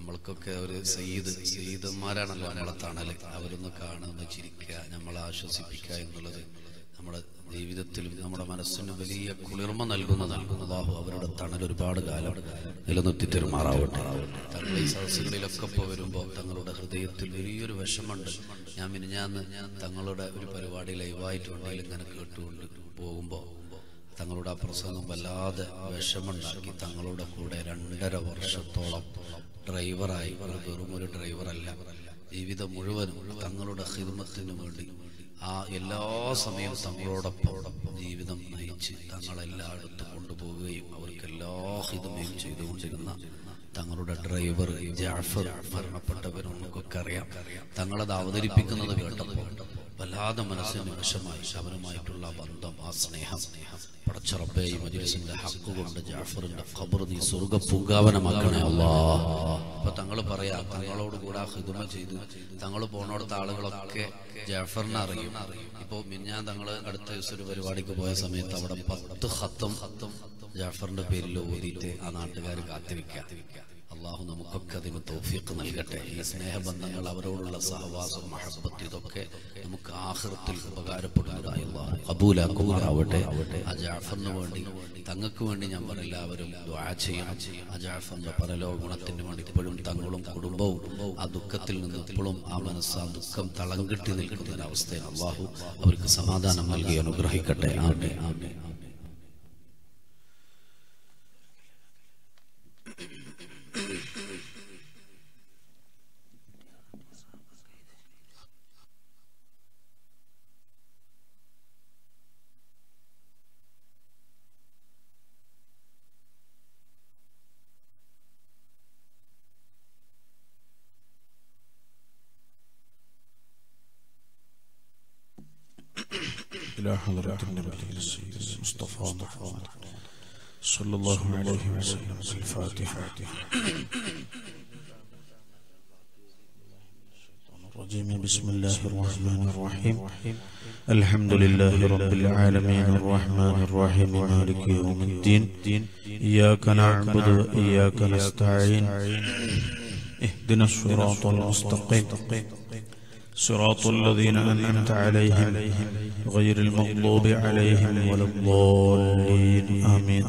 നമ്മൾക്കൊക്കെ ഒരു സയ്യിദ് സയ്യിദന്മാരാണല്ലോ നമ്മളെ തണല് അവരൊന്ന് കാണുന്ന ചിരിക്കുക നമ്മളെ ആശ്വസിപ്പിക്കുക എന്നുള്ളത് നമ്മുടെ ജീവിതത്തിലും നമ്മുടെ മനസ്സിന് വലിയ കുളിർമ നൽകുന്ന നൽകുന്ന അള്ളാഹു അവരുടെ തണൽ ഒരുപാട് കാലം നിലനിർത്തി തെരുമാറാവട്ടെ തങ്ങളുടെ ഈ സദസ്സുകളിലൊക്കെ ഇപ്പോൾ വരുമ്പോൾ തങ്ങളുടെ ഹൃദയത്തിൽ വലിയൊരു വിഷമുണ്ട് ഞാൻ മിനിഞ്ഞാന്ന് തങ്ങളുടെ ഒരു പരിപാടി ലൈവായിട്ട് വണ്ടിയിൽ ഇങ്ങനെ കേട്ടുകൊണ്ട് പോകുമ്പോൾ തങ്ങളുടെ ആ പ്രസംഗം വല്ലാതെ വിഷമുണ്ടാക്കി തങ്ങളുടെ കൂടെ രണ്ടര വർഷത്തോളം ഡ്രൈവറായി ഒരു വെറും ഒരു ഡ്രൈവറല്ല ജീവിതം മുഴുവനും തങ്ങളുടെ ഹിദ്മത്തിന് വേണ്ടി ആ എല്ലാ സമയവും തങ്ങളോടൊപ്പം ജീവിതം നയിച്ച് തങ്ങളെല്ലായിടത്തും കൊണ്ടുപോവുകയും അവർക്ക് എല്ലാ ഹിതമയും ചെയ്തുകൊണ്ടിരുന്ന തങ്ങളുടെ ഡ്രൈവർ ജാഫർ മരണപ്പെട്ടവരും നമുക്കൊക്കെ അറിയാം തങ്ങളത് അവതരിപ്പിക്കുന്നത് കേട്ടപ്പോൾ വല്ലാതെ മനസ്സിന് വിഷമായി അവരുമായിട്ടുള്ള ബന്ധം ആ സ്നേഹം പടച്ചറബേ ഈ മജിലിസിന്റെ ഹക്ക് കൊണ്ട് ജാഫറിന്റെ ഖബർ നീ സ്വർഗ പൂങ്കാവനമാക്കണേ അല്ലാ അപ്പൊ തങ്ങൾ പറയാ തങ്ങളോട് കൂടെ ഹിദുമ ചെയ്ത് തങ്ങൾ പോണോടത്ത ആളുകളൊക്കെ ജാഫറിനെ അറിയും ഇപ്പൊ മിന്നാൻ തങ്ങള് അടുത്ത ദിവസം ഒരു പരിപാടിക്ക് പോയ സമയത്ത് അവിടെ പത്ത് ഹത്തം ജാഫറിന്റെ പേരിൽ ഓതിയിട്ട് ആ നാട്ടുകാർ കാത്തിരിക്കുക അള്ളാഹു നമുക്കൊക്കെ അതിന് തൗഫീഖ് നൽകട്ടെ ഈ സ്നേഹബന്ധങ്ങൾ അവരോടുള്ള സഹവാസം മഹബത്ത് ഇതൊക്കെ നമുക്ക് ആഹൃത്തിൽ ഉപകാരപ്പെടുന്നതായി അള്ളാഹു കബൂലാക്കുമാറാവട്ടെ ആ ജാഫറിന് വേണ്ടി തങ്ങൾക്ക് വേണ്ടി ഞാൻ എല്ലാവരും ദ്വാ ചെയ്യണം ആ ജാഫറിന്റെ പരലോ ഗുണത്തിന് വേണ്ടി ഇപ്പോഴും തങ്ങളും കുടുംബവും ആ ദുഃഖത്തിൽ നിന്ന് ഇപ്പോഴും ആ മനസ്സ് ആ ദുഃഖം തളം കെട്ടി നിൽക്കുന്ന ഒരു അവസ്ഥയിൽ അള്ളാഹു അവർക്ക് സമാധാനം നൽകി അനുഗ്രഹിക്കട്ടെ ആമേ ആമേ إلى حضرة النبي السيد المصطفى محمد صلى الله عليه وسلم الفاتحة الرجيم بسم الله الرحمن الرحيم الحمد لله رب العالمين الرحمن الرحيم مالك يوم الدين إياك نعبد وإياك نستعين اهدنا الصراط المستقيم صراط الذين أنعمت عليهم غير المغضوب عليهم ولا الضالين آمين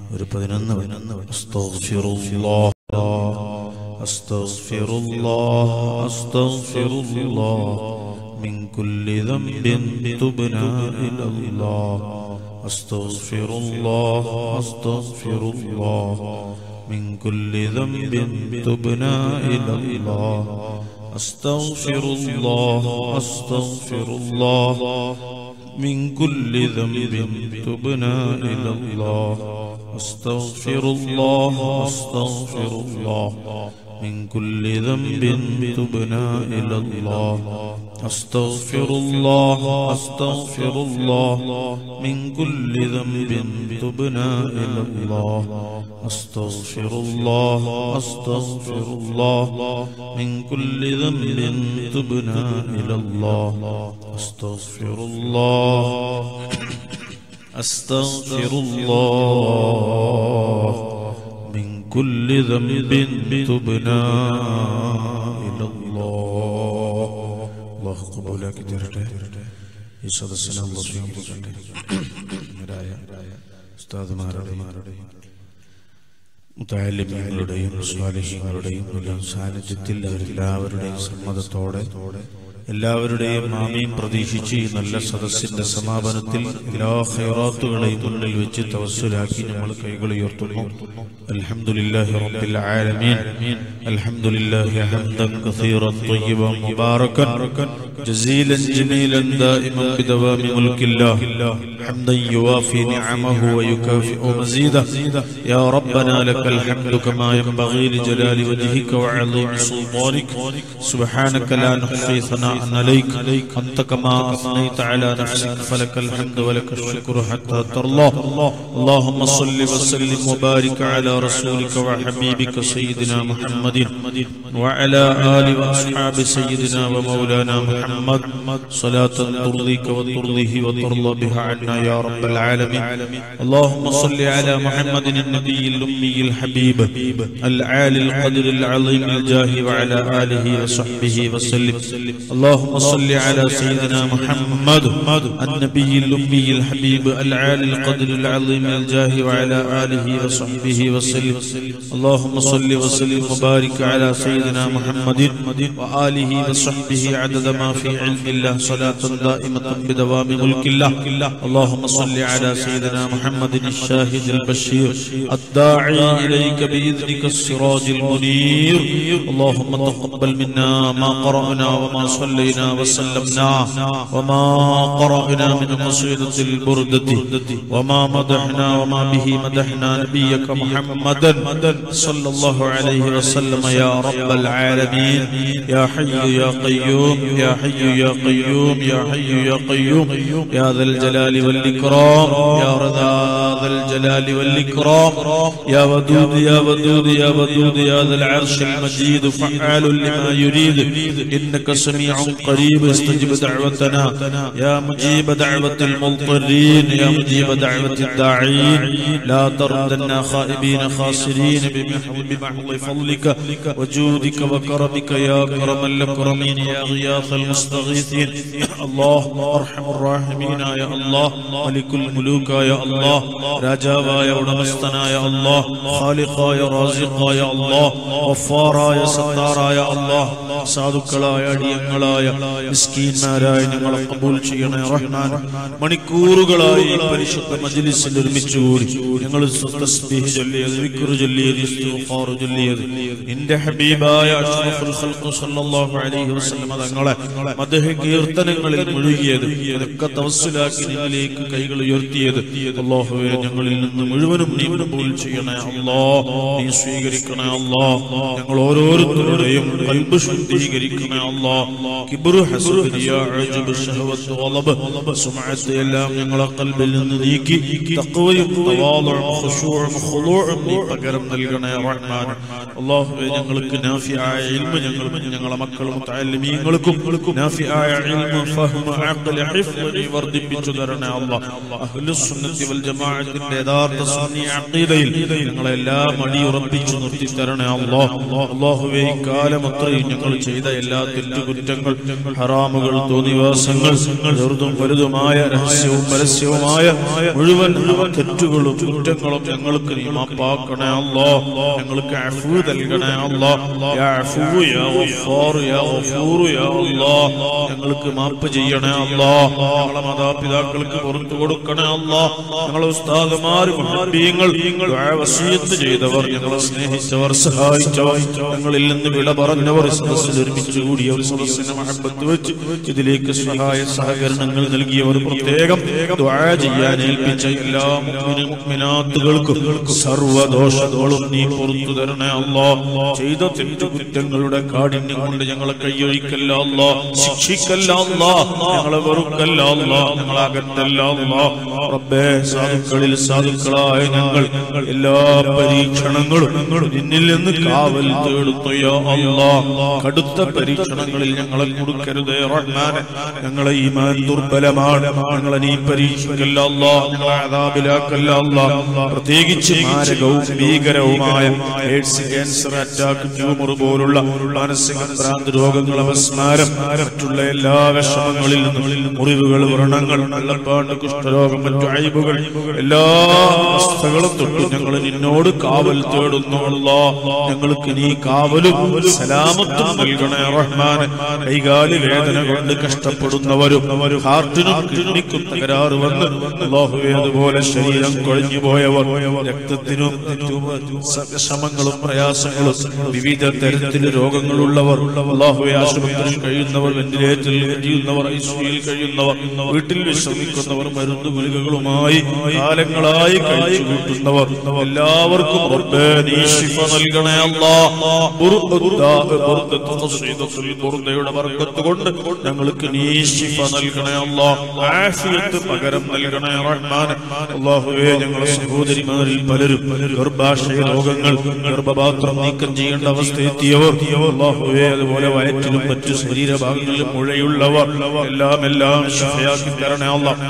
أستغفر الله أستغفر الله أستغفر الله من كل ذنب تبنا إلى الله أستغفر الله أستغفر الله من كل ذنب تبنا إلى الله أستغفر الله أستغفر الله من كل ذنب تبنا إلى الله أستغفر الله أستغفر الله من كل ذنب تبنا إلى الله أستغفر الله أستغفر الله من كل ذنب تبنا إلى الله أستغفر الله أستغفر الله من كل ذنب تبنا إلى الله أستغفر الله أستغفر الله من كل ذنب تبنا إلى الله الله قبولك ترته ഈ സദസ്സിനെ അള്ളാഹു സ്വീകരിക്കട്ടെ ഉസ്താദുമാരുടെയും മുത്താലിമ്യങ്ങളുടെയും സ്വാലിഹ്യങ്ങളുടെയും എല്ലാം സാന്നിധ്യത്തിൽ അവരെല്ലാവരുടെയും സമ്മതത്തോടെ എല്ലാവരുടെയും മാമിയും പ്രതീക്ഷിച്ച് ഈ നല്ല സദസ്സിന്റെ സമാപനത്തിൽ എല്ലാ ഹൈറാത്തുകളെയും മുന്നിൽ വെച്ച് തവസ്സുലാക്കി നമ്മൾ കൈകൾ ഉയർത്തുന്നു അൽഹംദുലില്ലാഹി റബ്ബിൽ ആലമീൻ അൽഹംദുലില്ലാഹി ഹംദൻ കസീറൻ طيبا مباركا جزيلا جميلا دائما بدوام ملك الله حمدا يوافي نعمه ويكافئ مزيده يا ربنا لك الحمد كما ينبغي لجلال وجهك وعظيم سلطانك سبحانك لا نحصي ثناء عليك أنت كما أثنيت على نفسك فلك الحمد ولك الشكر حتى ترضى اللهم صل وسلم وبارك على رسولك وحبيبك سيدنا محمد وعلى آل وأصحاب سيدنا ومولانا محمد صلاة ترضيك وترضيه وترضى بها عنا عنا يا رب العالمين اللهم صل على محمد النبي الأمي الحبيب العالي القدر العظيم الجاه وعلى آله وصحبه وسلم اللهم صل على سيدنا محمد النبي الأمي الحبيب العالي القدر العظيم الجاه وعلى آله وصحبه وسلم اللهم صل وسلم وبارك على سيدنا محمد وآله وصحبه عدد ما في علم الله صلاة دائمة بدوام ملك الله اللهم صل على سيدنا محمد الشاهد البشير الداعي إليك بإذنك السراج المنير اللهم تقبل منا ما قرأنا وما صلينا وسلمنا وما قرأنا من قصيدة البردة وما مدحنا وما به مدحنا نبيك محمدا صلى الله عليه وسلم يا رب العالمين يا حي يا قيوم يا حي يا قيوم يا حي يا قيوم يا ذا الجلال والإكرام يا رضا ذا الجلال والإكرام يا ودود يا ودود يا ودود يا ذا العرش المجيد فعال لما يريد إنك سميع قريب استجب دعوتنا يا مجيب دعوة المضطرين يا مجيب دعوة الداعين لا تردنا خائبين خاسرين بمحض بمحض فضلك وجودك وكرمك يا كرم الأكرمين يا غياث المستغيثين الله ارحم الراحمين يا الله ملك الملوك يا الله രാജാവായ ഉടമസ്ഥനായ അള്ളാഹ് ഖാലിഖായ റാസിഖായ അള്ളാഹ് ഗഫാറായ സത്താറായ അള്ളാഹ് സാധുക്കളായ അടിയങ്ങളായ മിസ്കീന്മാരായ ഞങ്ങളെ കബൂൽ ചെയ്യണേ റഹ്മാൻ മണിക്കൂറുകളായി ഈ പരിശുദ്ധ മജ്ലിസിൽ ഒരുമിച്ചുകൂടി ഞങ്ങൾ തസ്ബീഹ് ചൊല്ലിയത് വിക്ർ ചൊല്ലിയത് ഇസ്തിഗ്ഫാർ ചൊല്ലിയത് നിന്റെ ഹബീബായ അഷ്റഫുൽ ഖൽഖ് സല്ലല്ലാഹു അലൈഹി വസല്ലം തങ്ങളെ മദ്ഹ് കീർത്തനങ്ങളിൽ മുഴുകിയത് ഇതൊക്കെ തവസ്സുലാക്കി നിന്നിലേക്ക് കൈകൾ ഉയർത്തിയത് അല്ലാഹുവേ ഞങ്ങളിൽ നിന്ന് മുഴുവനും നീ കബൂൽ ചെയ്യണേ അല്ലാ നീ സ്വീകരിക്കണേ അല്ലാ ഞങ്ങൾ ഓരോരുത്തരുടെയും കൽബ് ശുദ്ധീകരിക്കണേ അല്ലാ കിബ്റു ഹസദ് റിയാ അജ്ബ് ശഹവത്ത് ഗളബ് സുമഅത്ത് എല്ലാം ഞങ്ങളെ കൽബിൽ നിന്ന് നീക്കി തഖ്വയും തവാളുഉം ഖുശൂഉം ഖുളൂഉം നീ പകരം നൽകണേ റഹ്മാൻ അല്ലാഹുവേ ഞങ്ങൾക്ക് നാഫിയായ ഇൽമ ഞങ്ങൾക്കും ഞങ്ങളെ മക്കളും മുതഅല്ലിമീങ്ങൾക്കും നാഫിയായ ഇൽമ ഫഹ്മ അഖ്ല ഹിഫ്ള് നീ വർദ്ധിപ്പിച്ചു തരണേ അല്ലാഹ് അഹ്ലുസ് സുന്നത്തി വൽ ജമാഅത്തിന്റെ യഥാർത്ഥ സുന്നി അഖീദയിൽ ഞങ്ങളെല്ലാം അടിയുറപ്പിച്ചു നിർത്തി തരണേ അല്ലാഹ് അല്ലാഹുവേ ഈ കാലം അത്രയും ഞങ്ങൾ ചെയ്ത എല്ലാ തെറ്റുകുറ്റങ്ങൾ ഹറാമുകൾ തോന്നിവാസങ്ങൾ ചെറുതും വലുതുമായ രഹസ്യവും പരസ്യവുമായ മുഴുവൻ തെറ്റുകളും കുറ്റങ്ങളും ഞങ്ങൾക്ക് നീ മാപ്പാക്കണേ അല്ലാ ഞങ്ങൾക്ക് അഫൂ നൽകണേ അല്ലാ യാ അഫൂ യാ ഗഫാർ യാ ഗഫൂർ യാ അല്ലാ ഞങ്ങൾക്ക് മാപ്പ് ചെയ്യണേ അല്ലാ ഞങ്ങളെ മാതാപിതാക്കൾക്ക് പുറത്തു കൊടുക്കണേ അല്ലാ ഞങ്ങളെ ഉസ്താദുമാർ മുഹബ്ബീങ്ങൾ ദുആ വസീയത്ത് ചെയ്തവർ ഞങ്ങളെ സ്നേഹിച്ചവർ സഹായിച്ചവർ ഞങ്ങളിൽ നിന്ന് വിട പറഞ്ഞവർ ഈ സദസ്സിൽ ഒരുമിച്ച് കൂടിയവർ സദസ്സിനെ മഹബത്ത് വെച്ച് ഇതിലേക്ക് സഹായ സഹകരണങ്ങൾ നൽകിയവർ പ്രത്യേകം ദുആ ചെയ്യാൻ ഏൽപ്പിച്ച എല്ലാ മുഅ്മിനീ മുഅ്മിനാത്തുകൾക്കും സർവ്വദോഷങ്ങളും നീ പുറത്തു തരണേ അല്ലാ ചെയ്ത തെറ്റുകുറ്റങ്ങളുടെ കാഠിന്യം കൊണ്ട് ഞങ്ങളെ കൈയൊഴിക്കല്ല അല്ലാ ശിക്ഷിക്കല്ല അല്ലാ ഞങ്ങളെ വെറുക്കല്ല അല്ലാ ഞങ്ങളെ അകറ്റല്ല അല്ലാ റബ്ബേ സാധുക്കളിൽ സാധുക്കളായ ഞങ്ങൾ എല്ലാ പരീക്ഷണങ്ങളും നിന്നിൽ നിന്ന് കാവൽ തേടുന്നു യാ അല്ലാ കടുത്ത പരീക്ഷണങ്ങളിൽ ഞങ്ങളെ കൊടുക്കരുതേ റഹ്മാനെ ഞങ്ങളെ ഈമാൻ ദുർബലമാണ് ഞങ്ങളെ നീ പരീക്ഷിക്കല്ല അല്ലാ ഞങ്ങളെ അതാബിലാക്കല്ല അല്ലാ പ്രത്യേകിച്ച് മാരകവും ഭീകരവുമായ എയ്ഡ്സ് ക്യാൻസർ അറ്റാക്ക് ട്യൂമർ പോലുള്ള മാനസിക ഭ്രാന്ത് രോഗങ്ങൾ അപസ്മാരം മറ്റുള്ള എല്ലാ വിഷമങ്ങളിൽ നിന്നും മുറിവുകൾ വ്രണങ്ങൾ വെള്ളപ്പാട്ട് കുഷ്ഠരോഗം മറ്റു അയബുകൾ എല്ലാ അവസ്ഥകളും തൊട്ട് ഞങ്ങൾ നിന്നോട് കാവൽ തേടുന്നു അല്ലാ ഞങ്ങൾക്ക് നീ കാവലും സലാമത്തും നൽകണേ റഹ്മാൻ കൈകാലി വേദന കൊണ്ട് കഷ്ടപ്പെടുന്നവരും ഹാർട്ടിനും കിഡ്നിക്കും തകരാറ് വന്ന് അല്ലാഹുവേ അതുപോലെ ശരീരം കൊഴിഞ്ഞു പോയവർ രക്തത്തിനും ശ്രമങ്ങളും പ്രയാസങ്ങളും വിവിധ തരത്തിലെ രോഗങ്ങളുള്ളവർ അല്ലാഹുവേ ആശുപത്രിയിൽ കഴിയുന്നവർ വെന്റിലേറ്ററിൽ കഴിയുന്നവർ ഐസിയുയിൽ കഴിയുന്നവർ വീട്ടിൽ വിശ്രമിക്കുന്നവർ മരുന്ന് ഗുളികകളുമായി കാലങ്ങളായി കഴിച്ചു കൂട്ടുന്നവർ എല്ലാവർക്കും റബ്ബേ നീ ശിഫ നൽകണേ അല്ലാ ബുർദാ ബുർദത്ത് ഖസീദത്തുൽ ബുർദയുടെ ബർക്കത്ത് കൊണ്ട് ഞങ്ങൾക്ക് നീ ശിഫ നൽകണേ അല്ലാ ആഫിയത്ത് പകരം നൽകണേ റഹ്മാൻ അല്ലാഹുവേ ഞങ്ങളെ സഹോദരിമാരിൽ പലരും ഗർഭാശയ രോഗങ്ങൾ ഗർഭപാത്രം നീക്കം ചെയ്യേണ്ട അവസ്ഥ എത്തിയവർ അല്ലാഹുവേ അതുപോലെ വയറ്റിലും മറ്റു ശരീരഭാഗങ്ങളിലും മുഴയുള്ളവർ എല്ലാം എല്ലാം ശിഫയാക്കി തരണേ അല്ലാ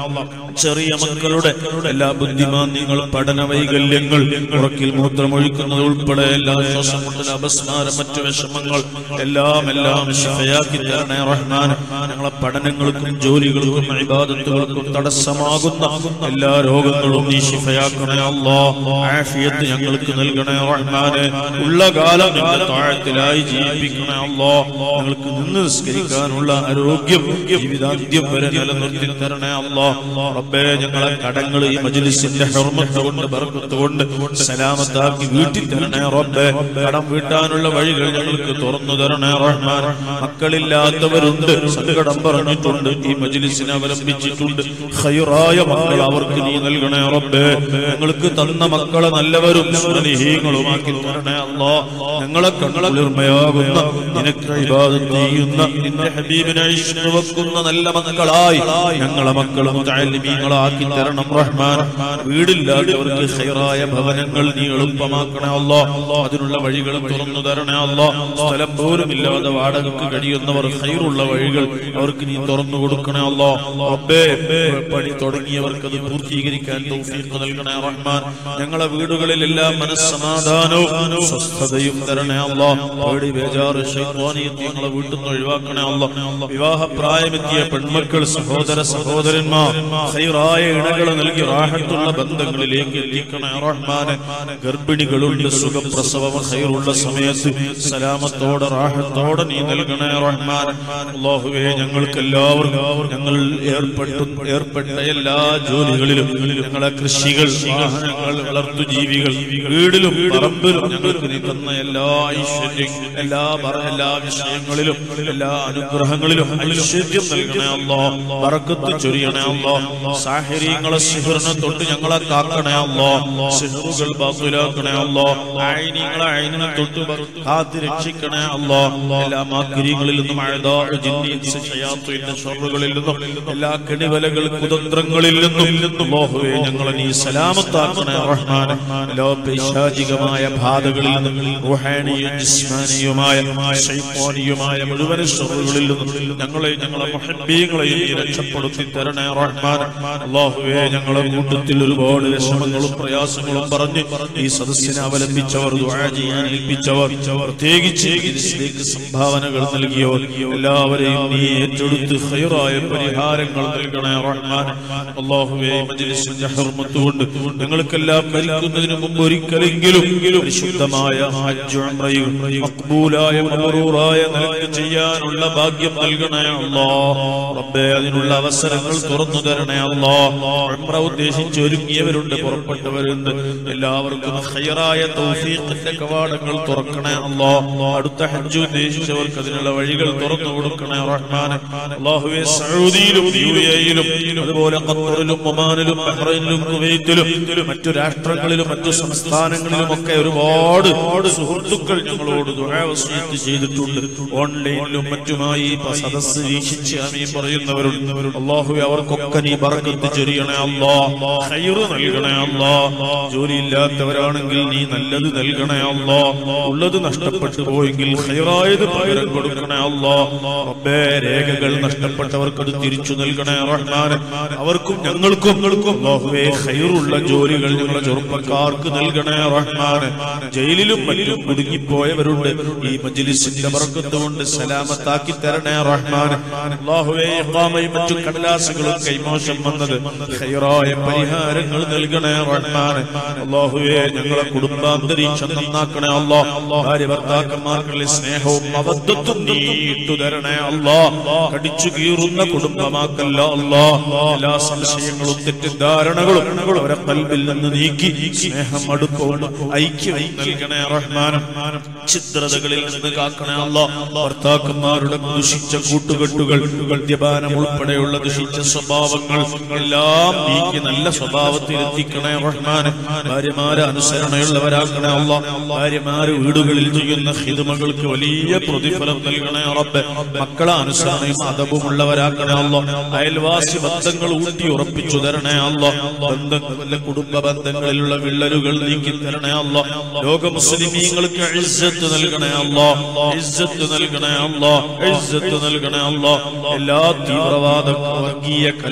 ചെറിയ മക്കളുടെ എല്ലാ ബുദ്ധിമാന്യങ്ങളും പഠന വൈകല്യങ്ങൾ ഉറക്കിൽ മൂത്രമൊഴിക്കുന്നത് ഉൾപ്പെടെ എല്ലാ ശ്വാസമുട്ടൽ അപസ്മാരം മറ്റു വിഷമങ്ങൾ എല്ലാം എല്ലാം ശിഫയാക്കി തരണേ റഹ്മാൻ ഞങ്ങളെ പഠനങ്ങൾക്കും ജോലികൾക്കും ഇബാദത്തുകൾക്കും തടസ്സമാകുന്ന എല്ലാ രോഗങ്ങളും നീ ശിഫയാക്കണേ അല്ലാ ആഫിയത്ത് ഞങ്ങൾക്ക് നൽകണേ റഹ്മാനെ ഉള്ള കാലം ഞങ്ങളുടെ താഴത്തിലായി ജീവിപ്പിക്കണേ അല്ലാ ഞങ്ങൾക്ക് നിന്ന് നിസ്കരിക്കാനുള്ള ആരോഗ്യം ജീവിതാന്ത്യം വരെ നിലനിർത്തി തരണേ അല്ലാ റബ്ബേ ഞങ്ങളെ കടങ്ങൾ ഈ മജ്ലിസിന്റെ ഹർമത്ത് കൊണ്ട് ബർക്കത്ത് കൊണ്ട് സലാമത്താക്കി വീട്ടിൽ തരണേ റബ്ബേ കടം വീട്ടാനുള്ള വഴികൾ ഞങ്ങൾക്ക് തുറന്നു തരണേ റഹ്മാൻ മക്കളില്ലാത്തവരുണ്ട് സങ്കടം പറഞ്ഞിട്ടുണ്ട് ഈ മജ്ലിസിനെ അവലംബിച്ചിട്ടുണ്ട് ഖൈറായ മക്കൾ അവർക്ക് നീ നൽകണേ റബ്ബേ ഞങ്ങൾക്ക് തന്ന മക്കളെ നല്ലവരും സ്വാലിഹീങ്ങളുമാക്കി തരണേ അല്ലാ ഞങ്ങളെ കണ്ണുളിർമയാകുന്ന നിനക്ക് ഇബാദത്ത് ചെയ്യുന്ന നിന്റെ ഹബീബിനെ ഇഷ്ട് വെക്കുന്ന നല്ല മക്കളായി ഞങ്ങളെ മക്കളും താലിമീങ്ങളാക്കി തരണം റഹ്മാൻ വീടില്ലാത്തവർക്ക് ഖൈറായ ഭവനങ്ങൾ നീ എളുപ്പമാക്കണേ അല്ലാ അതിനുള്ള വഴികൾ തുറന്നു തരണേ അല്ലാ സ്ഥലം പോലും ഇല്ലാതെ വാടകയ്ക്ക് കഴിയുന്നവർ ഖൈറുള്ള വഴികൾ അവർക്ക് നീ തുറന്നു കൊടുക്കണേ അല്ലാ റബ്ബേ പണി തുടങ്ങിയവർക്ക് അത് പൂർത്തീകരിക്കാൻ തൗഫീഖ് നൽകണേ റഹ്മാൻ ഞങ്ങളെ വീടുകളിലെല്ലാം മനസ്സമാധാനവും സ്വസ്ഥതയും തരണേ അല്ലാ പേടി ബേജാറ് ശൈത്വാനിയത്ത് ഞങ്ങളെ വീട്ടിൽ നിന്ന് ഒഴിവാക്കണേ അല്ലാ വിവാഹ പ്രായമെത്തിയ പെൺമക്കൾ സഹോദര സഹോദരന്മാർ ഖൈറായ ഇണകൾ നൽകി റാഹത്തുള്ള ബന്ധങ്ങളിലേക്ക് എത്തിക്കണേ റഹ്മാനെ ഗർഭിണികളുണ്ട് സുഖപ്രസവം ഖൈറുള്ള സമയത്ത് സലാമത്തോടെ റാഹത്തോടെ നീ നൽകണേ റഹ്മാൻ അല്ലാഹുവേ ഞങ്ങൾക്ക് എല്ലാവർക്കും ഞങ്ങൾ ഏർപ്പെട്ടു ഏർപ്പെട്ട എല്ലാ ജോലികളിലും ഞങ്ങളെ കൃഷികൾ വാഹനങ്ങൾ വളർത്തു ജീവികൾ വീടിലും പറമ്പിലും ഞങ്ങൾക്ക് നീ തന്ന എല്ലാ ഐശ്വര്യം എല്ലാ ബറ- എല്ലാ വിഷയങ്ങളിലും എല്ലാ അനുഗ്രഹങ്ങളിലും ഐശ്വര്യം നൽകണേ അല്ലോ ബറക്കത്ത് ചൊരിയണേ അല്ലോ സാഹചര്യങ്ങളെ സിഹറിനെ തൊട്ട് ഞങ്ങളെ കാക്കണേ അല്ലോ സിഹറുകൾ ബാത്തുലാക്കണേ അല്ലോ ആയിനിങ്ങളെ ആയിനെ തൊട്ട് ബ- കാത്ത് രക്ഷിക്കണേ അല്ലോ എല്ലാ മാക്കിരികളിൽ നിന്നും അഴുതാ ജിന്നീൻസ് ശയാത്തുവിന്റെ ഷറുകളിൽ നിന്നും എല്ലാ കെണിവലകൾ കുതന്ത്രങ്ങളിൽ നിന്നും അല്ലാഹുവേ ഞങ്ങളെ നീ സലാമത്താക്കണേ റഹ്മാൻ എല്ലാ പൈശാചികമായ ബാധകളിൽ നിന്നും റുഹാനിയും ജിസ്മാനിയുമായ ശൈത്വാനിയുമായ മുഴുവൻ ഷറുകളിൽ നിന്നും ഞങ്ങളെ ഞങ്ങളെ മുഹബ്ബീങ്ങളെയും നീ രക്ഷപ്പെടുത്തി തരണേ റഹ്മാൻ അല്ലാഹുവേ ഞങ്ങളെ കൂട്ടത്തിൽ ഒരുപാട് വിഷമങ്ങളും പ്രയാസങ്ങളും പറഞ്ഞ് ഈ സദസ്സിനെ അവലംബിച്ചവർ ദുആ ചെയ്യാൻ ഏൽപ്പിച്ചവർ പ്രത്യേകിച്ച് ഇതിലേക്ക് സംഭാവനകൾ നൽകിയവർ എല്ലാവരെയും നീ ഏറ്റെടുത്ത് ഖൈറായ പരിഹാരങ്ങൾ നൽകണേ റഹ്മാൻ അല്ലാഹുവേ ഈ മജ്ലിസിന്റെ ഹർമത്ത് കൊണ്ട് ഞങ്ങൾക്കെല്ലാം മരിക്കുന്നതിന് മുമ്പ് ഒരിക്കലെങ്കിലും പരിശുദ്ധമായ ഹജ്ജ് ഉംറയും മഖ്ബൂലായ മബ്റൂറായ നിലക്ക് ചെയ്യാനുള്ള ഭാഗ്യം നൽകണേ അല്ലാ റബ്ബേ അതിനുള്ള അവസരങ്ങൾ തുറന്നു തരണേ അല്ലാ ഉംറ ഉദ്ദേശിച്ച് ഒരുങ്ങിയവരുണ്ട് പുറപ്പെട്ടവരുണ്ട് എല്ലാവർക്കും ഖൈറായ തൗഫീഖിന്റെ കവാടങ്ങൾ തുറക്കണേ അല്ലാ അടുത്ത ഹജ്ജ് ഉദ്ദേശിച്ചവർക്ക് അതിനുള്ള വഴികൾ തുറന്നു കൊടുക്കണേ റഹ്മാൻ അല്ലാഹുവേ സൗദിയിലും യു എയിലും അതുപോലെ ഖത്തറിലും ഒമാനിലും ബഹ്റൈനിലും കുവൈത്തിലും മറ്റു രാഷ്ട്രങ്ങളിലും മറ്റു സംസ്ഥാനങ്ങളിലും ഒക്കെ ഒരുപാട് സുഹൃത്തുക്കൾ ഞങ്ങളോട് ദുആ വസീയത്ത് ചെയ്തിട്ടുണ്ട് ഓൺലൈനിലും മറ്റുമായി ഈ സദസ്സ് വീക്ഷിച്ച് അമീൻ പറയുന്നവരുണ്ട് അല്ലാഹുവേ അവർക്കൊക്കെ നീ ബർക്കത്ത് ചൊരിയണേ അല്ലാ ഖൈറ് നൽകണേ അല്ലാ ജോലിയില്ലാത്തവരാണെങ്കിൽ നീ നല്ലത് നൽകണേ അല്ലാ ഉള്ളത് നഷ്ടപ്പെട്ടു പോയെങ്കിൽ ഖൈറായത് പകരം കൊടുക്കണേ അല്ലാ റബ്ബേ രേഖകൾ നഷ്ടപ്പെട്ടവർക്ക് അത് തിരിച്ചു നൽകണേ റഹ്മാൻ അവർക്കും ഞങ്ങൾക്കും അല്ലാഹുവേ ഖൈറുള്ള ജോലികൾ ഞങ്ങളെ ചെറുപ്പക്കാർക്ക് നൽകണേ റഹ്മാൻ ജയിലിലും മറ്റും കുടുങ്ങിപ്പോയവരുണ്ട് ഈ മജ്ലിസിന്റെ ബർക്കത്ത് കൊണ്ട് സലാമത്താക്കി തരണേ റഹ്മാൻ അല്ലാഹുവേ ഇഖാമയും മറ്റു കടലാസുകളും കൈമോശം വന്നത് ഖൈറായ പരിഹാരങ്ങൾ നൽകണേ റഹ്മാൻ അല്ലാഹുവേ ഞങ്ങളെ കുടുംബാന്തരീക്ഷം നന്നാക്കണേ അല്ലാ ഭാര്യ ഭർത്താക്കന്മാർക്കുള്ള സ്നേഹവും അവദ്ധത്തും നീ ഇട്ടു തരണേ അല്ലാ കടിച്ചു കീറുന്ന കുടുംബമാക്കല്ല അല്ലാ എല്ലാ സംശയങ്ങളും തെറ്റിദ്ധാരണകളും അവരെ കൽബിൽ നിന്ന് നീക്കി സ്നേഹം അടുപ്പവും ഐക്യവും നൽകണേ റഹ്മാൻ ഛിദ്രതകളിൽ നിന്ന് കാക്കണേ അല്ലാ ഭർത്താക്കന്മാരുടെ ദുഷിച്ച കൂട്ടുകെട്ടുകൾ മദ്യപാനം ഉൾപ്പെടെയുള്ള ദുഷിച്ച സ്വഭാവങ്ങൾ എല്ലാം നീക്കി നല്ല സ്വഭാവത്തിൽ എത്തിക്കണേ റഹ്മാൻ ഭാര്യമാരെ അനുസരണയുള്ളവരാക്കണേ അല്ല ഭാര്യമാര് വീടുകളിൽ ചെയ്യുന്ന ഹിതുമകൾക്ക് വലിയ പ്രതിഫലം നൽകണേ റബ്ബെ മക്കളെ അനുസരണയും അതവുമുള്ളവരാക്കണേ അല്ല അയൽവാസി ബന്ധങ്ങൾ ഊട്ടി ഉറപ്പിച്ചു തരണേ അല്ല ബന്ധങ്ങളിലെ കുടുംബ ബന്ധങ്ങളിലുള്ള വിള്ളലുകൾ നീക്കി തരണേ അല്ല ലോക മുസ്ലിമീങ്ങൾക്ക് ഇസ്സത്ത് നൽകണേ അല്ല ഇസ്സത്ത് നൽകണേ അല്ല ഇസ്സത്ത് നൽകണേ അല്ല എല്ലാ തീവ്രവാദ വർഗീയ കലാപങ്ങളും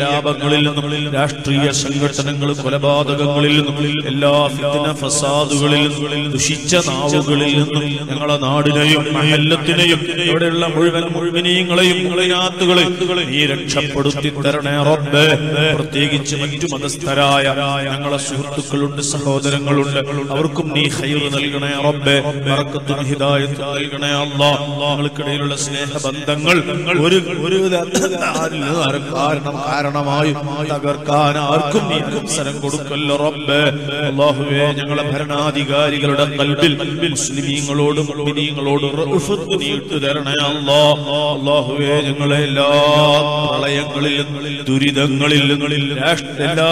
കലാപങ്ങളിൽ നിന്നും രാഷ്ട്രീയ സംഘടനകൾ കൊലപാതകങ്ങളിൽ നിന്നും എല്ലാ ഫിത്ന ഫസാദുകളിൽ നിന്നും ദുഷിച്ച നാവുകളിൽ നിന്നും ഞങ്ങളെ നാടിനെയും മഹല്ലത്തിനെയും ഇവിടെയുള്ള മുഴുവൻ മുഴുവനീങ്ങളെയും മുളയാത്തുകളെയും നീ രക്ഷപ്പെടുത്തി തരണേ റബ്ബേ പ്രത്യേകിച്ച് മറ്റു മതസ്ഥരായ ഞങ്ങളെ സുഹൃത്തുക്കളുണ്ട് സഹോദരങ്ങളുണ്ട് അവർക്കും നീ ഹൈർ നൽകണേ റബ്ബേ ബറക്കത്തും ഹിദായത്തും നൽകണേ അല്ലാ ഞങ്ങൾക്കിടയിലുള്ള സ്നേഹബന്ധങ്ങൾ ഒരു ഒരു ആരിലും കാരണം കാരണമായി തകർക്കാൻ ആർക്കും നീ അവസരം കൊടുക്കല്ലോ റബ്ബേ അല്ലാഹുവേ ഞങ്ങളെ ഭരണാധികാരികളുടെ കൽബിൽ മുസ്ലിമീങ്ങളോടും മുഅ്മിനീങ്ങളോടും റഅഫത്ത് നീ ഇട്ടു തരണേ അല്ലാ അല്ലാഹുവേ ഞങ്ങളെ എല്ലാ പ്രളയങ്ങളിൽ ദുരിതങ്ങളിൽ രാഷ്ട്ര എല്ലാ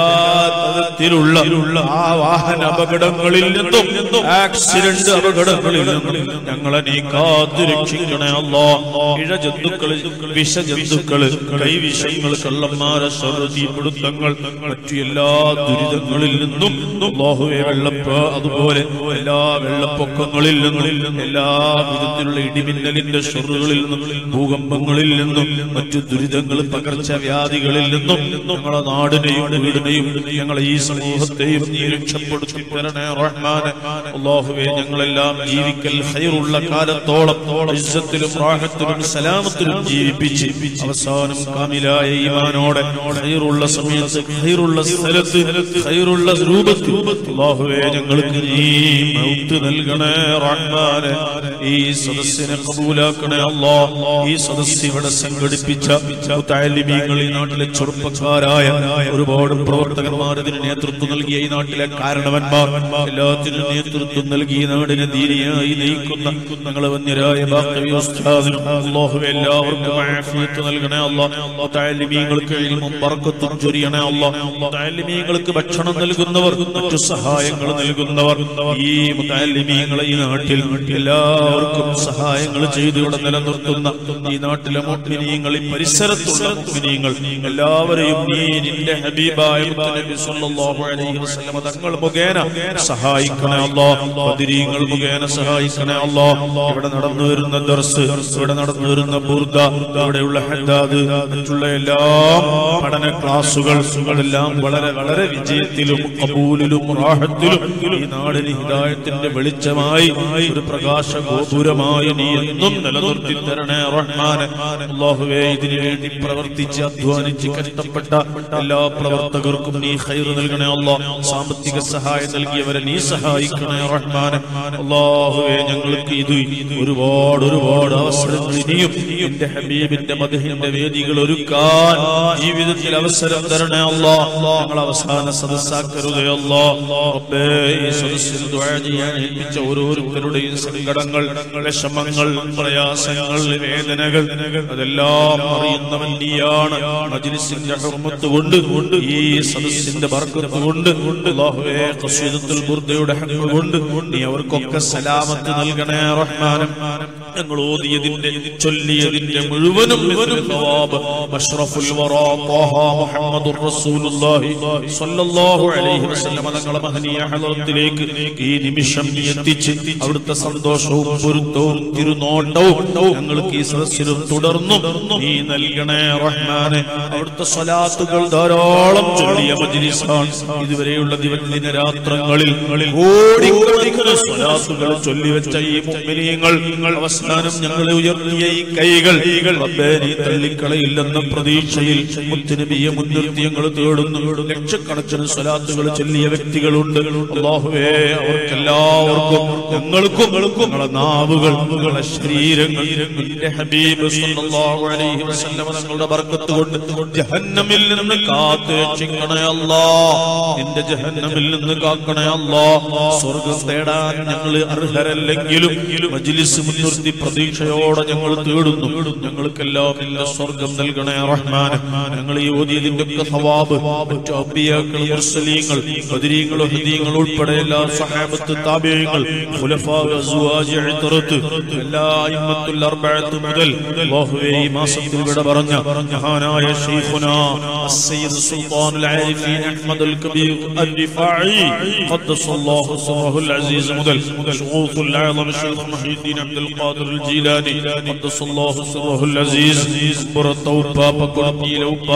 തരത്തിലുള്ള ആ വാഹന അപകടങ്ങളിൽ നിന്നും ആക്സിഡന്റ് അപകടങ്ങളിൽ നിന്നും ഞങ്ങളെ നീ കാത്തു രക്ഷിക്കണേ അല്ലാ ഇഴജന്തുക്കള് വിഷജന്തുക്കള് കൈവിഷയങ്ങൾ കള്ളന്മാരെ സർവതീപിടുത്തങ്ങൾ മറ്റു എല്ലാ ദുരിതങ്ങളിൽ നിന്നും അല്ലാഹുവേ വെള്ളപ്പ അതുപോലെ എല്ലാ വെള്ളപ്പൊക്കങ്ങളിൽ നിന്നും എല്ലാ വിധത്തിലുള്ള ഇടിമിന്നലിന്റെ ഷെറുകളിൽ നിന്നും ഭൂകമ്പങ്ങളിൽ നിന്നും മറ്റു ദുരിതങ്ങൾ പകർച്ചവ്യാധികളിൽ നിന്നും ഞങ്ങളെ നാടിനെയും വീടിനെയും ഞങ്ങളെ ഈ സമൂഹത്തെയും നീ രക്ഷപ്പെടുത്തി തരണേ റഹ്മാനെ അള്ളാഹുവെ ഞങ്ങളെല്ലാം ജീവിക്കൽ ഹൈറുള്ള കാലത്തോളം ഇസ്സത്തിലും റാഹത്തിലും സലാമത്തിലും ജീവിപ്പിച്ച് അവസാനം കാമിലായ ഈമാനോടെ ഹൈറുള്ള സമയത്ത് ഹൈറുള്ള സ്ഥലത്ത് ഹൈറുള്ള രൂപത്തിൽ അള്ളാഹുവെ ഞങ്ങൾക്ക് നീ മൗത്ത് നൽകണേ റഹ്മാനെ ഈ സദസ്സിനെ കബൂലാക്കണേ അല്ലാ ഈ സദസ്സ് ഇവിടെ സംഘടിപ്പിച്ച മുത്താലിമീങ്ങൾ ഈ നാട്ടിലെ ചെറുപ്പക്കാരായ ഒരുപാട് പ്രവർത്തകന്മാർ ഇതിന് നേതൃത്വം നൽകിയ ഈ നാട്ടിലെ കാരണവന്മാർ എല്ലാത്തിനും നേതൃത്വം നൽകി ഈ നാടിനെ ദീനിയായി നയിക്കുന്ന ഞങ്ങളെ വന്യരായ ബാക്കി ഉസ്താദിനും അല്ലാഹുവേ എല്ലാവർക്കും ആഫിയത്ത് നൽകണേ അല്ലാ മുത്താലിമീങ്ങൾക്ക് ഇൽമും ബർക്കത്തും ചൊരിയണേ അല്ലാ മുത്താലിമീങ്ങൾക്ക് ഭക്ഷണം നൽകുന്നവർ മറ്റു സഹായങ്ങൾ നൽകുന്നവർ ഈ മുത്താലിമീങ്ങളെ ഈ നാട്ടിൽ എല്ലാവർക്കും സഹായങ്ങൾ ചെയ്ത് ഇവിടെ നിലനിർത്തുന്ന ഈ നാട്ടിലെ മുഅ്മിനീങ്ങൾ ഈ പരിസരത്തുള്ള മുഅ്മിനീങ്ങൾ എല്ലാവരെയും നീ നിന്റെ ഹബീബായ മുത്തനബി സല്ലല്ലാഹു അലൈഹി വസല്ലം തങ്ങൾ മുഖേന സഹായിക്കണേ അല്ലാഹ് ബദരീങ്ങൾ മുഖേന സഹായിക്കണേ അല്ലാഹ് ഇവിടെ നടന്നു വരുന്ന ദർസ് ഇവിടെ നടന്നു വരുന്ന ബുർദ ഇവിടെയുള്ള ഹദ്ദാദ് മറ്റുള്ള എല്ലാ പഠന ക്ലാസുകൾ അതെല്ലാം വളരെ വളരെ വിജയത്തിലും കബൂലിലും റാഹത്തിലും ഈ നാടിന് ഹിദായത്തിന്റെ വെളിച്ചമായി ഒരു പ്രകാശ ഗോപുരമായി നീ എന്നും നിലനിർത്തി തരണേ റഹ്മാനെ അല്ലാഹുവേ ഇതിനു വേണ്ടി പ്രവർത്തിച്ച് അധ്വാനിച്ച് കഷ്ടപ്പെട്ട എല്ലാ പ്രവർത്തകർക്കും നീ ഖൈർ നൽകണേ അല്ലാ സാമ്പത്തിക സഹായം നൽകിയവരെ നീ സഹായിക്കണേ റഹ്മാനെ അല്ലാഹുവേ ഞങ്ങൾക്ക് ഇത് ഒരുപാട് ഒരുപാട് അവസരങ്ങൾ ഇനിയും എന്റെ ഹബീബിന്റെ മദഹിന്റെ വേദികൾ ഒരുക്കാൻ ജീവിതത്തിൽ അവസരം തരണേ അല്ലാ ഞങ്ങൾ അവസാന സദസ്സാക്കരുതേ അല്ലാ റബ്ബേ ഈ സദസ്സിൽ ദുആ ചെയ്യാൻ ഏൽപ്പിച്ച ഓരോരുത്തരുടെയും സങ്കടങ്ങൾ വിഷമങ്ങൾ പ്രയാസങ്ങൾ വേദനകൾ അതെല്ലാം അറിയുന്നവൻ നീയാണ് മജ്ലിസിന്റെ ഹുർമത്ത് കൊണ്ട് ഈ സദസ്സിന്റെ ബർക്കത്ത് കൊണ്ട് അല്ലാഹുവേ ഖസീദത്തുൽ ബുർദയുടെ ഹഖ് കൊണ്ട് നീ അവർക്കൊക്കെ സലാമത്ത് നൽകണേ റഹ്മാനം ഞങ്ങൾ ഓതിയതിന്റെ ചൊല്ലിയതിന്റെ മുഴുവനും മിസ്ലു സവാബ് അഷ്റഫുൽ വറാ ത്വാഹ മുഹമ്മദുർ റസൂലുള്ളാഹി സ്വല്ലല്ലാഹു അലൈഹി വസല്ലം തങ്ങളുടെ മഹനീയ ഹളത്തിലേക്ക് ഈ നിമിഷം നീ എത്തിച്ച് അവിടുത്തെ സന്തോഷവും പൊരുത്തവും തിരുനോട്ടവും ഞങ്ങൾക്ക് ഈ സദസ്സിലും തുടർന്നും നീ നൽകണേ റഹ്മാനെ അവിടുത്തെ സ്വലാത്തുകൾ ധാരാളം ചൊല്ലിയ മജ്ലിസാണ് ഇതുവരെയുള്ള ദിവസ രാത്രങ്ങളിൽ കോടിക്കണക്കിന് സ്വലാത്തുകൾ ചൊല്ലിവെച്ച ഈ മുഅ്മിനീങ്ങൾ അവസാനം ഞങ്ങളെ ഉയർത്തിയ ഈ കൈകൾ റബ്ബേ നീ തള്ളിക്കളയില്ലെന്ന പ്രതീക്ഷയിൽ മുത്തുനബിയെ മുൻനിർത്തി ഞങ്ങൾ തേടുന്നു ലക്ഷക്കണക്കിന് സ്വലാത്തുകൾ ചൊല്ലിയ വ്യക്തികളുണ്ട് അല്ലാഹുവേ അവർക്കെല്ലാവർക്കും ഞങ്ങൾക്കും ഞങ്ങളെ നാവുകൾ ഞങ്ങളെ ശരീരങ്ങൾ നിന്റെ ഹബീബ് സല്ലല്ലാഹു അലൈഹി വസല്ലം തങ്ങളുടെ ബർക്കത്ത് കൊണ്ട് ജഹന്നമിൽ നിന്ന് കാത്ത് രക്ഷിക്കണേ അല്ലാ നിന്റെ ജഹന്നമിൽ നിന്ന് കാക്കണേ അല്ലാ സ്വർഗം തേടാൻ ഞങ്ങൾ അർഹരല്ലെങ്കിലും മജ്ലിസ് മുൻനിർത്തി പ്രതീക്ഷയോടെ ഞങ്ങൾ തേടുന്നു ഞങ്ങൾക്കെല്ലാം നിന്റെ സ്വർഗം നൽകണേ റഹ്മാൻ ഞങ്ങൾ ഈ ഓതിയതിന്റെ ഒക്കെ സവാബ് മറ്റു അബ്ബിയാക്കൾ മുർസലീങ്ങൾ ബദരീങ്ങൾ ഹദീങ്ങൾ ഉൾപ്പെടെ എല്ലാ സഹാബത്ത് താബിയങ്ങൾ ഖുലഫാ അസ്വാജ് ഇത്റത്ത് എല്ലാ ഇമ്മത്തുൽ അർബഅത്ത് മുതൽ അല്ലാഹുവേ ഈ മാസത്തിൽ വിട പറഞ്ഞ മഹാനായ ശൈഖുന അസ്സയ്യിദ് സുൽത്താനുൽ ആരിഫീൻ അഹ്മദുൽ കബീർ الرفاعي قدس الله سره العزيز മുതൽ شغوث العظم الشيخ محي الدين عبد القادر الجيلاني قدس الله سره العزيز പുറത്ത ഉപ്പാപ്പ കുടത്തിയിലെ ഉപ്പാപ്പ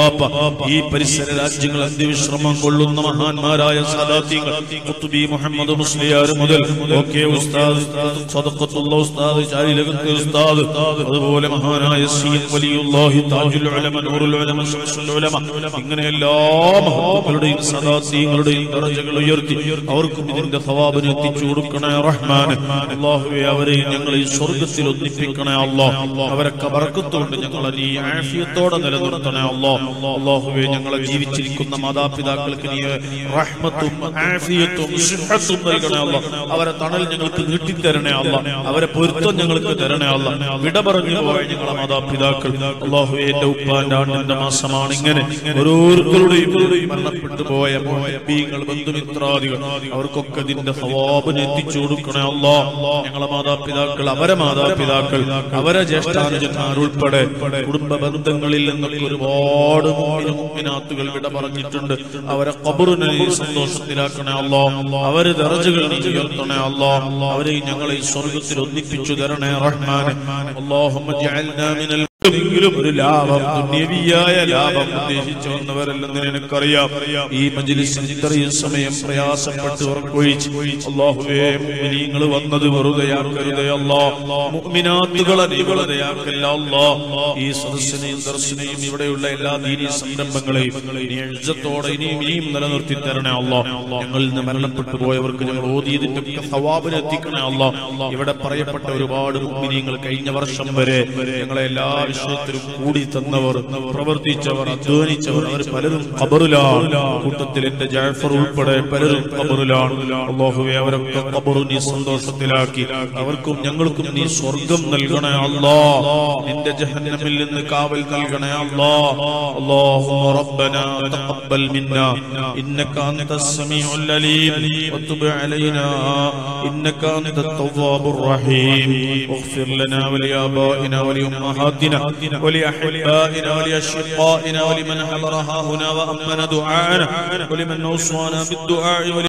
ഈ പരിസര രാജ്യങ്ങൾ അന്ത്യവിശ്രമം കൊള്ളുന്ന മഹാന്മാരായ സദാത്യങ്ങൾ കുത്തുബി മുഹമ്മദ് മുസ്ലിയാർ മുതൽ ഓക്കെ ഉസ്താദ് സദഖത്തുള്ള ഉസ്താദ് ചാരിലകത്തെ ഉസ്താദ് അതുപോലെ മഹാനായ സി എം വലിയുല്ലാഹി താജുൽ ഉലമ നൂറുൽ ഉലമ ശംസുൽ ഉലമ ഇങ്ങനെ എല്ലാ മഹത്തുക്കളുടെയും സദാത്യങ്ങളുടെയും ദറജകൾ ഉയർത്തി അവർക്കും ഇതിന്റെ സവാബിന് എത്തിച്ചു കൊടുക്കണേ റഹ്മാൻ അള്ളാഹുവെ അവരെ ഞങ്ങൾ ഈ സ്വർഗത്തിൽ ഒന്നിപ്പിക്കണേ അല്ലാ അവരെ കബറക്കത്തുകൊണ്ട് ഞങ്ങളെ നീ ആഫിയത്തോടെ നിലനിർത്തണേ അല്ലാ അള്ളാഹുവെ ഞങ്ങളെ ജീവിച്ചിരിക്കുന്ന മാതാപിതാക്കൾക്ക് നീ റഹ്മത്തും ആഫിയത്തും സിഹത്തും നൽകണേ അല്ലാ അവരെ തണൽ ഞങ്ങൾക്ക് നീട്ടിത്തരണേ അല്ല അവരെ പൊരുത്തം ഞങ്ങൾക്ക് തരണേ അല്ല വിട പറഞ്ഞു പോയ ഞങ്ങളെ മാതാപിതാക്കൾ അള്ളാഹുവെ എന്റെ ഉപ്പാന്റെ ആണ്ടിന്റെ മാസമാണ് ഇങ്ങനെ ഓരോരുത്തരുടെയും മരണപ്പെട്ടു പോയ മുഹബ്ബീങ്ങൾ ബന്ധുമിത്രാദികൾ അവർക്കൊക്കെ ഇതിന്റെ സവാബിന് എത്തിച്ചു കൊടുക്കണേ അല്ലാ ഞങ്ങളെ മാതാപിതാക്കൾ അവരെ മാതാപിതാക്കൾ അവരെ ജ്യേഷ്ഠാനുജന്മാർ ഉൾപ്പെടെ കുടുംബ ബന്ധങ്ങളിൽ നിന്നൊക്കെ ഒരുപാട് മുഅ്മിനും മുഅ്മിനാത്തുകൾ വിട പറഞ്ഞിട്ടുണ്ട് അവരെ കബറിനെ നീ സന്തോഷത്തിലാക്കണേ അല്ലാ അവര് ദറജകൾ നീ ഉയർത്തണേ അല്ലാ അവരെ ഞങ്ങളെ ഈ സ്വർഗത്തിൽ ഒന്നിപ്പിച്ചു തരണേ റഹ്മാൻ അല്ലാഹുമ്മ ജഅൽനാ മിനൽ എങ്കിലും ഒരു ലാഭം ദുന്യവിയായ ലാഭം ഉദ്ദേശിച്ചു വന്നവരല്ലെന്ന് നിനക്കറിയാം ഈ മജ്ലിസിൽ ഇത്രയും സമയം പ്രയാസപ്പെട്ട് ഉറക്കൊഴിച്ച് അള്ളാഹുവേ മുഅ്മിനീങ്ങൾ വന്നത് വെറുതെയാക്കരുതേ അല്ലാ മുഅ്മിനാത്തുകളെ നീ വെറുതെയാക്കല്ല അല്ലാ ഈ സദസ്സിനെയും ദർശനെയും ഇവിടെയുള്ള എല്ലാ ദീനീ സംരംഭങ്ങളെയും നീ എഴുത്തത്തോടെ ഇനിയും ഇനിയും നിലനിർത്തി തരണേ അല്ലാ ഞങ്ങളിൽ നിന്ന് മരണപ്പെട്ടു പോയവർക്ക് ഞങ്ങൾ ഓതിയതിന്റെ ഒക്കെ സവാബിന് എത്തിക്കണേ അല്ലാ ഇവിടെ പറയപ്പെട്ട ഒരുപാട് മുഅ്മിനീങ്ങൾ കഴിഞ്ഞ വർഷം വരെ ഞങ്ങളെ എല്ലാ വിഷയത്തിലും കൂടി തന്നവർ പ്രവർത്തിച്ചവർ അധ്വാനിച്ചവർ അവർ പലരും ഖബറിലാണ് കൂട്ടത്തിൽ എന്റെ ജാഫർ ഉൾപ്പെടെ പലരും ഖബറിലാണ് അള്ളാഹുവെ അവരൊക്കെ ഖബറു നീ സന്തോഷത്തിലാക്കി അവർക്കും ഞങ്ങൾക്കും നീ സ്വർഗം നൽകണേ അല്ലാ നിന്റെ ജഹന്നമിൽ നിന്ന് കാവൽ നൽകണേ അല്ലാ اللهم ربنا تقبل منا إنك أنت السميع العليم وتب علينا إنك أنت التواب الرحيم واغفر لنا ولآبائنا ولأمهاتنا ولأحبائنا ولأشقائنا ولمن حضرها هنا وأمن دعاءنا ولمن أوصانا بالدعاء